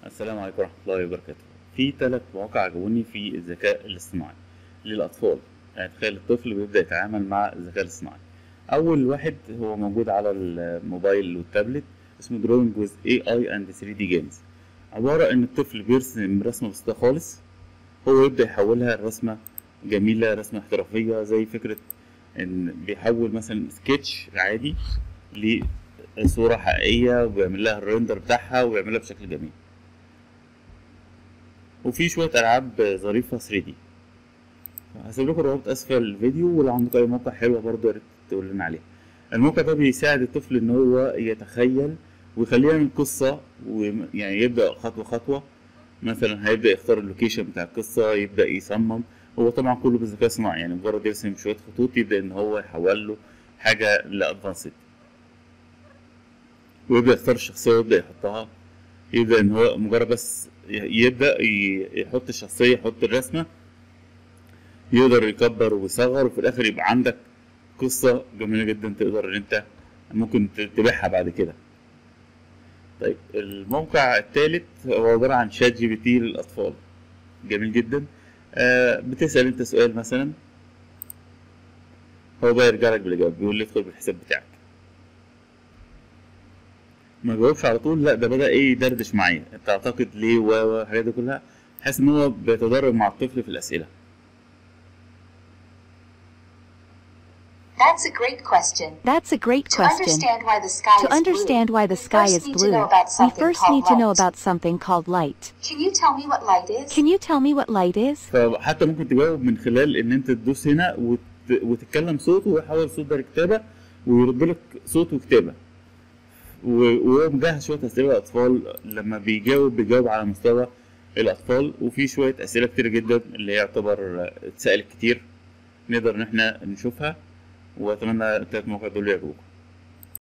السلام عليكم ورحمة الله وبركاته في ثلاث مواقع عجبوني في الذكاء الاصطناعي للأطفال يعني تخيل الطفل بيبدأ يتعامل مع الذكاء الاصطناعي أول واحد هو موجود على الموبايل والتابلت اسمه دروينج ويز اي اي اند 3 دي جيمز عبارة إن الطفل بيرسم رسمة بسيطة خالص هو يبدأ يحولها لرسمة جميلة رسمة احترافية زي فكرة إن بيحول مثلا سكتش عادي لصورة حقيقية وبيعمل لها الريندر بتاعها ويعملها بشكل جميل وفي شوية ألعاب ظريفة 3 دي هسيب لكم الرابط أسفل الفيديو ولو عندكم أي موقع حلوة برضه يا ريت تقول لنا عليها الموقع ده بيساعد الطفل إن هو يتخيل ويخليه يعمل قصة ويعني يبدأ خطوة خطوة مثلا هيبدأ يختار اللوكيشن بتاع القصة يبدأ يصمم هو طبعا كله بالذكاء الصناعي يعني مجرد يرسم شوية خطوط يبدأ إن هو يحول له حاجة لأدفانسد ويبدأ يختار الشخصية ويبدأ يحطها يبدأ إن هو مجرد بس يبدأ يحط الشخصية يحط الرسمة يقدر يكبر ويصغر وفي الآخر يبقى عندك قصة جميلة جدا تقدر إن أنت ممكن تبيعها بعد كده. طيب الموقع الثالث هو عبارة عن شات جي بي تي للأطفال جميل جدا آه بتسأل أنت سؤال مثلا هو بقى يرجع لك بالإجابة بيقول لي ادخل بالحساب بتاعك ما جاوبش على طول لا ده بدأ ايه يدردش معايا انت تعتقد ليه و الحاجات دي كلها حاسس ان هو بيتدرب مع الطفل في الأسئلة That's a great question. That's a great To question. understand why the sky To is understand blue, why the we sky first is need to blue, know about we something first called need to know light. about something called light. Can you tell me what light is? Can you tell me what light is? فحتى ممكن تجاوب من خلال ان انت تدوس هنا وت... وتتكلم صوت ويحول الصوت ده لكتابة ويرد لك صوت وكتابة و- وهو مجهز شوية أسئلة للأطفال لما بيجاوب بيجاوب على مستوى الأطفال وفي شوية أسئلة كتير جدا اللي هي يعتبر اتسألت كتير نقدر إن احنا نشوفها وأتمنى التلات مواقع دول يعجبوكم